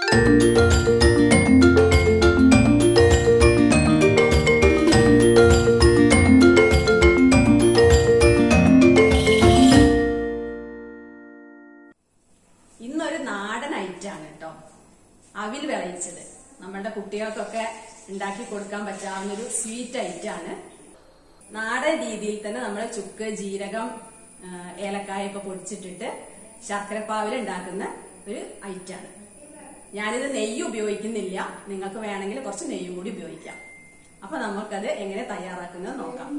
ഇന്നൊരു നാടൻ ഐറ്റാണ് കേട്ടോ അവിൽ വിളയിച്ചത് നമ്മളുടെ കുട്ടികൾക്കൊക്കെ ഉണ്ടാക്കി കൊടുക്കാൻ പറ്റാവുന്ന ഒരു സ്വീറ്റ് ഐറ്റാണ് നാടൻ രീതിയിൽ തന്നെ നമ്മൾ ചുക്ക് ജീരകം ആ, ഏലക്കായൊക്കെ പൊടിച്ചിട്ടിട്ട് ശർക്കരപ്പാവിൽ ഉണ്ടാക്കുന്ന ഒരു ഐറ്റാണ് ഞാനിത് നെയ്യ് ഉപയോഗിക്കുന്നില്ല നിങ്ങൾക്ക് വേണമെങ്കിൽ കുറച്ച് നെയ്യും കൂടി ഉപയോഗിക്കാം അപ്പൊ നമുക്കത് എങ്ങനെ തയ്യാറാക്കുന്നത് നോക്കാം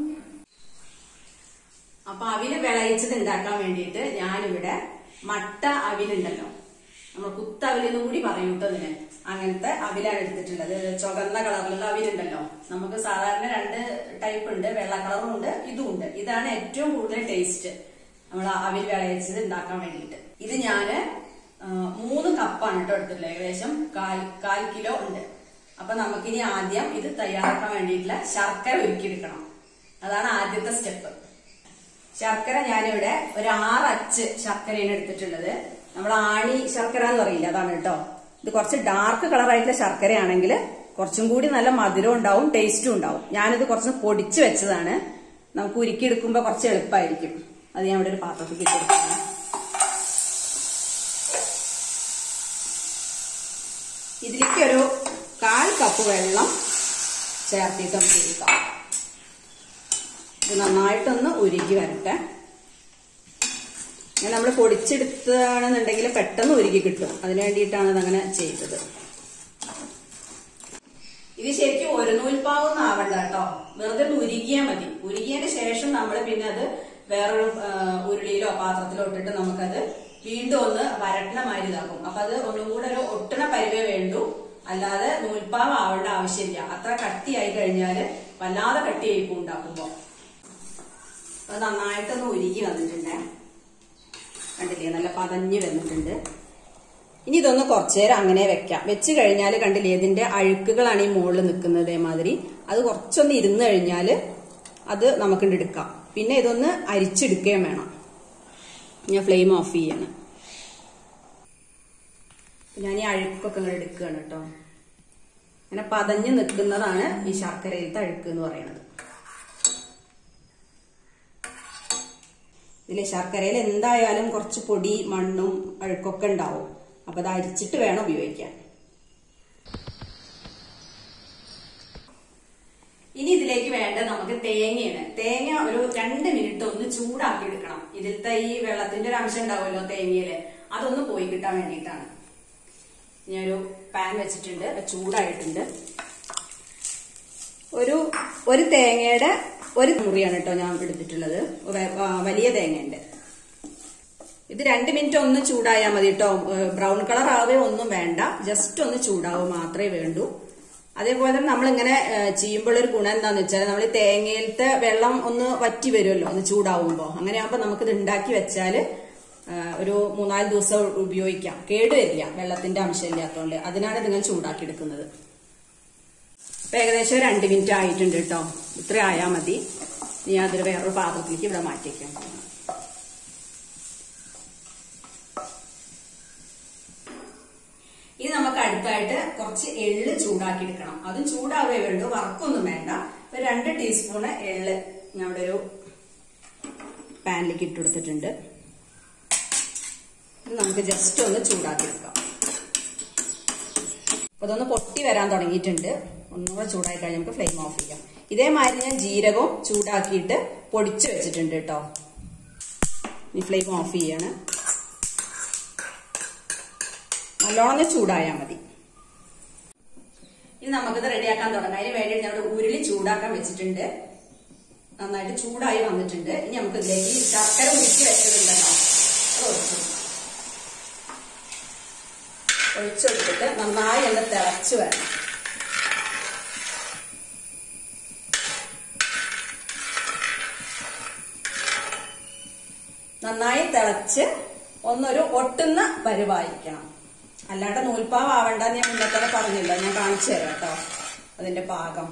അപ്പൊ അവില് വിളയിച്ചത് ഉണ്ടാക്കാൻ വേണ്ടിയിട്ട് ഞാനിവിടെ മട്ട അവിലുണ്ടല്ലോ നമ്മൾ കുത്തവിലെന്നും കൂടി പറയും കേട്ടോ ഇതിന് അങ്ങനത്തെ അവിലാണ് എടുത്തിട്ടുള്ളത് ചുവന്ന കളറിലുള്ള അവിലുണ്ടല്ലോ നമുക്ക് സാധാരണ രണ്ട് ടൈപ്പ് ഉണ്ട് വെള്ള കളറും ഉണ്ട് ഇതും ഉണ്ട് ഇതാണ് ഏറ്റവും കൂടുതൽ ടേസ്റ്റ് നമ്മൾ അവിൽ വിളയിച്ചത് ഉണ്ടാക്കാൻ വേണ്ടിയിട്ട് ഇത് ഞാന് ആ, മൂന്ന് കപ്പാണ് കേട്ടോ എടുത്തിട്ടുള്ളത് ഏകദേശം കാൽ കാൽ കിലോ ഉണ്ട് അപ്പൊ നമുക്കിനി ആദ്യം ഇത് തയ്യാറാക്കാൻ വേണ്ടിയിട്ടുള്ള ശർക്കര ഒരുക്കിയെടുക്കണം അതാണ് ആദ്യത്തെ സ്റ്റെപ്പ് ശർക്കര ഞാനിവിടെ ഒരു ആറച്ച് ശർക്കരയാണ് എടുത്തിട്ടുള്ളത് നമ്മൾ ആണി ശർക്കര എന്ന് പറയില്ല അതാണ് കേട്ടോ ഇത് കുറച്ച് ഡാർക്ക് കളറായിട്ടുള്ള ശർക്കരയാണെങ്കിൽ കുറച്ചും കൂടി നല്ല മധുരം ഉണ്ടാവും ടേസ്റ്റും ഉണ്ടാവും ഞാനിത് കുറച്ച് പൊടിച്ച് വെച്ചതാണ് നമുക്ക് ഉരുക്കിയെടുക്കുമ്പോൾ കുറച്ച് എളുപ്പമായിരിക്കും അത് ഞാൻ ഇവിടെ ഒരു പാത്രത്തിൽ ഇട്ടെടുക്കാം ഇതിലേക്ക് ഒരു കാൽ കപ്പ് വെള്ളം ചേർത്തിട്ട് നമുക്ക് ഇരിക്കാം ഇത് നന്നായിട്ടൊന്ന് ഉരുകി വരട്ടെ ഞാൻ നമ്മൾ പൊടിച്ചെടുത്തതാണെന്നുണ്ടെങ്കിൽ പെട്ടെന്ന് ഉരുകി കിട്ടും അതിന് വേണ്ടിയിട്ടാണ് ഇതങ്ങനെ ചെയ്തത് ഇത് ശരിക്കും ഒരു നൂൽപ്പാവൊന്നും ആവണ്ട കേട്ടോ വെറുതെ ഒന്ന് ഉരുകിയാൽ മതി ഉരുകിയതിന് ശേഷം നമ്മൾ പിന്നെ അത് വേറൊരു ആ, ഉരുളിയിലോ പാത്രത്തിലോ ഇട്ടിട്ട് നമുക്കത് വീണ്ടും ഒന്ന് വരട്ടണ മാതിരി ഇതാക്കും അപ്പൊ അത് ഒന്നും കൂടെ ഒരു ഒട്ടണ പരിവേ വേണ്ടു അല്ലാതെ നൂൽപ്പാവ് ആവേണ്ട ആവശ്യമില്ല അത്ര കട്ടിയായി കഴിഞ്ഞാല് വല്ലാതെ കട്ടിയായിപ്പോ ഉണ്ടാക്കുമ്പോ അത് നന്നായിട്ടൊന്ന് ഉരുകി വന്നിട്ടുണ്ട് കണ്ടില്ലേ നല്ല പതഞ്ഞ് വന്നിട്ടുണ്ട് ഇനി ഇതൊന്ന് കുറച്ചു നേരം അങ്ങനെ വെക്കാം വെച്ച് കഴിഞ്ഞാൽ കണ്ടില്ലേ ഇതിന്റെ അഴുക്കുകളാണ് ഈ മുകളിൽ നിൽക്കുന്നത് ഇതേമാതിരി അത് കുറച്ചൊന്ന് ഇരുന്ന് കഴിഞ്ഞാൽ അത് നമുക്കിണ്ട് എടുക്കാം പിന്നെ ഇതൊന്ന് അരിച്ചെടുക്കുകയും വേണം ഞാൻ ഫ്ലെയിം ഓഫ് ചെയ്യണം ഞാൻ ഈ അഴുക്കൊക്കെ ഇങ്ങനെ എടുക്കുകയാണ് കേട്ടോ അങ്ങനെ പതഞ്ഞ് നിൽക്കുന്നതാണ് ഈ ശർക്കരയിലത്തെ അഴുക്ക് എന്ന് പറയുന്നത് ഇതിലെ ശർക്കരയിൽ എന്തായാലും കുറച്ച് പൊടി മണ്ണും അഴുക്കൊക്കെ ഉണ്ടാവും അപ്പൊ അത് അരിച്ചിട്ട് വേണം ഉപയോഗിക്കാൻ ഇനി ഇതിലേക്ക് വേണ്ട നമുക്ക് തേങ്ങയാണ് തേങ്ങ ഒരു രണ്ട് മിനിറ്റ് ഒന്ന് ചൂടാക്കി എടുക്കണം ഇതിലത്തെ ഈ വെള്ളത്തിന്റെ ഒരു അംശം ഉണ്ടാവുമല്ലോ തേങ്ങയില് അതൊന്ന് പോയി കിട്ടാൻ വേണ്ടിയിട്ടാണ് ഞാനൊരു പാൻ വെച്ചിട്ടുണ്ട് അത് ചൂടായിട്ടുണ്ട് ഒരു ഒരു തേങ്ങയുടെ ഒരു മുറിയാണ് കേട്ടോ ഞാൻ എടുത്തിട്ടുള്ളത് വ- വ- വലിയ തേങ്ങയുണ്ട് ഇത് രണ്ട് മിനിറ്റ് ഒന്ന് ചൂടായാൽ മതി കേട്ടോ ബ്രൗൺ കളർ ആവേ ഒന്നും വേണ്ട ജസ്റ്റ് ഒന്ന് ചൂടാവും മാത്രമേ വേണ്ടൂ അതേപോലെ തന്നെ നമ്മളിങ്ങനെ ചെയ്യുമ്പോൾ ഒരു ഗുണം എന്താന്ന് വെച്ചാൽ നമ്മൾ തേങ്ങയിലത്തെ വെള്ളം ഒന്ന് വറ്റി വരുമല്ലോ ഒന്ന് ചൂടാവുമ്പോൾ അങ്ങനെ ആകുമ്പോൾ നമുക്കിത് ഉണ്ടാക്കി വെച്ചാല് ആ, ഒരു മൂന്നാല് ദിവസം ഉപയോഗിക്കാം കേടുവരില്ല വെള്ളത്തിന്റെ അംശം ഇല്ലാത്തതുകൊണ്ട് അതിനാണ് ഇതിങ്ങനെ ചൂടാക്കി എടുക്കുന്നത് ഇപ്പൊ ഏകദേശം ഒരു രണ്ട് മിനിറ്റ് ആയിട്ടുണ്ട് കേട്ടോ ഇത്ര ആയാൽ മതി ഇനി ഞാൻ അതിൽ വേറൊരു പാത്രത്തിലേക്ക് ഇവിടെ മാറ്റിയേക്കാം ഇനി നമുക്ക് അടുത്തായിട്ട് കുറച്ച് എള്ള് ചൂടാക്കി എടുക്കണം അതും ചൂടാവേ വേണ്ടു വറക്കൊന്നും വേണ്ട ഒരു രണ്ട് ടീസ്പൂണ് എള്ള് ഞാൻ ഇവിടെ ഒരു പാനിലേക്ക് ഇട്ടുകൊടുത്തിട്ടുണ്ട് ഇത് നമുക്ക് ജസ്റ്റ് ഒന്ന് ചൂടാക്കി എടുക്കാം അപ്പൊ അതൊന്ന് പൊട്ടി വരാൻ തുടങ്ങിയിട്ടുണ്ട് ഒന്നുകൂടെ ചൂടായി കഴിഞ്ഞാൽ നമുക്ക് ഫ്ലെയിം ഓഫ് ചെയ്യാം ഇതേമാതിരി ഞാൻ ജീരകവും ചൂടാക്കിയിട്ട് പൊടിച്ചു വെച്ചിട്ടുണ്ട് കേട്ടോ ഇനി ഫ്ലെയിം ഓഫ് ചെയ്യാണ് നല്ലോണം ഒന്ന് ചൂടായാൽ മതി ഇനി നമുക്കിത് റെഡിയാക്കാൻ തുടങ്ങാം അതിന് വേണ്ടി ഞാൻ ഇവിടെ ഉരുളി ചൂടാക്കാൻ വെച്ചിട്ടുണ്ട് നന്നായിട്ട് ചൂടായി വന്നിട്ടുണ്ട് ഇനി നമുക്ക് ഇതിലേക്ക് ഈ ശർക്കര ഉരുക്കി വെച്ചതുണ്ടല്ലോ അത് ഒഴിച്ചു കൊടുക്കാം. ഒഴിച്ചെടുത്തിട്ട് നന്നായി ഒന്ന് തിളച്ചു വരണം നന്നായി തിളച്ച് ഒന്നൊരു ഒട്ടുന്ന പരുവായിരിക്കണം അല്ലാണ്ട് നൂൽപ്പാവ് ആവണ്ടെന്ന് ഞാൻ മുന്നേ തന്നെ പറഞ്ഞില്ല ഞാൻ കാണിച്ചു തരാം കേട്ടോ അതിന്റെ പാകം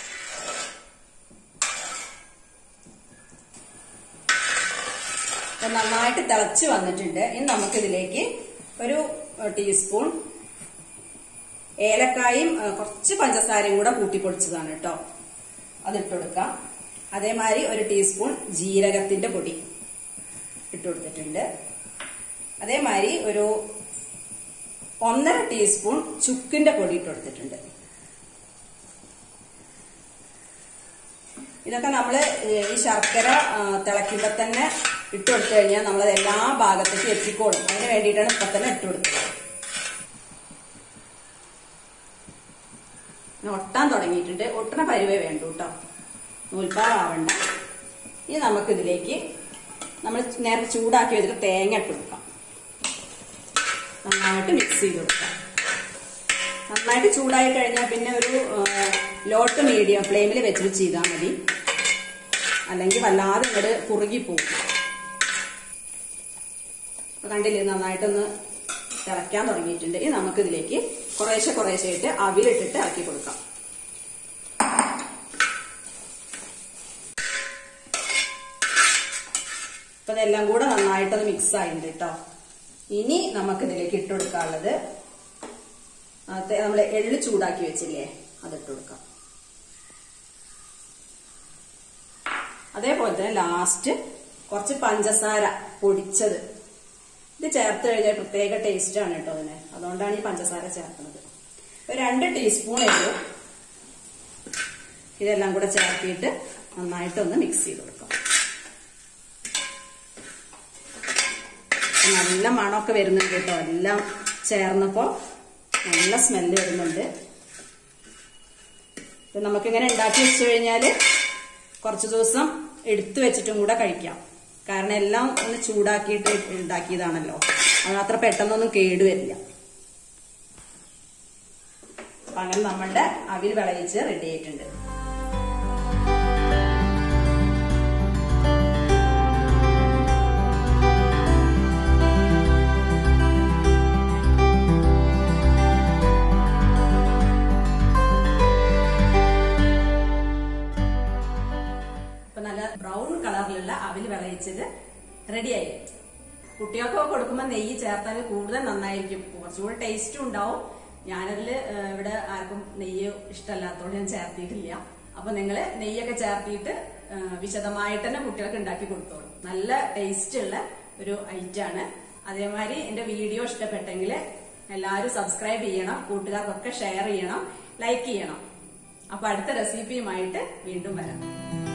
അപ്പൊ നന്നായിട്ട് തിളച്ച് വന്നിട്ടുണ്ട് ഇനി നമുക്കിതിലേക്ക് ഒരു ടീസ്പൂൺ ഏലക്കായും ഏ, കുറച്ച് പഞ്ചസാരയും കൂടെ കൂട്ടിപ്പൊടിച്ചതാണ് കേട്ടോ അതിട്ട് കൊടുക്കാം അതേമാതിരി ഒരു ടീസ്പൂൺ ജീരകത്തിന്റെ പൊടി ഇട്ട് കൊടുത്തിട്ടുണ്ട് അതേമാതിരി ഒരു ഒന്നര ടീസ്പൂൺ ചുക്കിന്റെ പൊടി ഇട്ട് കൊടുത്തിട്ടുണ്ട് ഇതൊക്കെ നമ്മൾ ഈ ശർക്കര ആ, തിളയ്ക്കുമ്പോൾ തന്നെ ഇട്ട് കൊടുത്തു കഴിഞ്ഞാൽ നമ്മളത് എല്ലാ ഭാഗത്തേക്കും എത്തിക്കോളും അതിന് വേണ്ടിയിട്ടാണ് ഇപ്പൊ തന്നെ ഇട്ട് കൊടുത്തത് ഇനി ഒട്ടാൻ തുടങ്ങിയിട്ടുണ്ട് ഒട്ടണ പരുവേ വേണ്ടു കേട്ടോ നൂൽപ്പാവാവണ്ട ഇനി നമുക്കിതിലേക്ക് നമ്മൾ നേരത്തെ ചൂടാക്കി വെച്ചിട്ട് തേങ്ങ ഇട്ട് കൊടുക്കാം നന്നായിട്ട് മിക്സ് ചെയ്ത് കൊടുക്കാം നന്നായിട്ട് ചൂടായി കഴിഞ്ഞാൽ പിന്നെ ഒരു ലോട്ട് മീഡിയം ഫ്ലെയിമിൽ വെച്ചിട്ട് ചെയ്താൽ മതി അല്ലെങ്കിൽ വല്ലാതെ ഇങ്ങോട്ട് കുറുകി പോകും അപ്പൊ കണ്ടില്ലേ നന്നായിട്ടൊന്ന് തിളയ്ക്കാൻ തുടങ്ങിയിട്ടുണ്ട് ഇനി നമുക്കിതിലേക്ക് കുറേശ്ശെ കുറേശ്ശെ ഇട്ട് അവിലിട്ടിട്ട് ഇറക്കി കൊടുക്കാം അപ്പൊ ഇതെല്ലാം കൂടെ നന്നായിട്ടൊന്ന് മിക്സ് ആയിട്ടുണ്ട് കേട്ടോ ഇനി നമുക്കിതിലേക്ക് ഇട്ട് കൊടുക്കാനുള്ളത് നമ്മൾ എള്ള് ചൂടാക്കി വെച്ചില്ലേ അതിട്ട് കൊടുക്കാം അതേപോലെ തന്നെ ലാസ്റ്റ് കുറച്ച് പഞ്ചസാര പൊടിച്ചത് ഇത് ചേർത്ത് കഴിഞ്ഞാൽ പ്രത്യേക ടേസ്റ്റ് ആണ് കേട്ടോ അതിന് അതുകൊണ്ടാണ് ഈ പഞ്ചസാര ചേർക്കുന്നത് ഒരു രണ്ട് ടീസ്പൂൺ എള്ളു ഇതെല്ലാം കൂടെ ചേർത്തിയിട്ട് നന്നായിട്ടൊന്ന് മിക്സ് ചെയ്ത് കൊടുക്കാം നല്ല മണമൊക്കെ വരുന്നുണ്ട് കേട്ടോ എല്ലാം ചേർന്നപ്പോ നല്ല സ്മെല്ല് വരുന്നുണ്ട് ഇത് നമുക്കിങ്ങനെ ഉണ്ടാക്കി വെച്ചു കഴിഞ്ഞാല് കുറച്ച് ദിവസം എടുത്തു വെച്ചിട്ടും കൂടെ കഴിക്കാം കാരണം എല്ലാം ഒന്ന് ചൂടാക്കിയിട്ട് ഉണ്ടാക്കിയതാണല്ലോ അത് അത്ര പെട്ടെന്നൊന്നും കേടുവരില്ല അപ്പൊ അങ്ങനെ നമ്മളുടെ അവിൽ വിളയിച്ച് റെഡി ആയിട്ടുണ്ട് ഇപ്പൊ നല്ല ബ്രൗൺ കളറിലുള്ള അവിൽ വിളയിച്ചത് റെഡിയായി കുട്ടികൾക്കൊക്കെ കൊടുക്കുമ്പോൾ നെയ്യ് ചേർത്താൽ കൂടുതൽ നന്നായിരിക്കും കുറച്ചുകൂടെ ടേസ്റ്റും ഉണ്ടാവും ഞാനതിൽ ഇവിടെ ആർക്കും നെയ്യ് ഇഷ്ടമല്ലാത്തതുകൊണ്ട് ഞാൻ ചേർത്തിയിട്ടില്ല അപ്പൊ നിങ്ങൾ നെയ്യൊക്കെ ചേർത്തിയിട്ട് ആ, വിശദമായിട്ട് തന്നെ കുട്ടികൾക്ക് ഉണ്ടാക്കി കൊടുത്തോളൂ നല്ല ടേസ്റ്റ് ഉള്ള ഒരു ഐറ്റം ആണ് അതേമാതിരി എന്റെ വീഡിയോ ഇഷ്ടപ്പെട്ടെങ്കിൽ എല്ലാവരും സബ്സ്ക്രൈബ് ചെയ്യണം കൂട്ടുകാർക്കൊക്കെ ഷെയർ ചെയ്യണം ലൈക്ക് ചെയ്യണം അപ്പൊ അടുത്ത റെസിപ്പിയുമായിട്ട് വീണ്ടും വരാം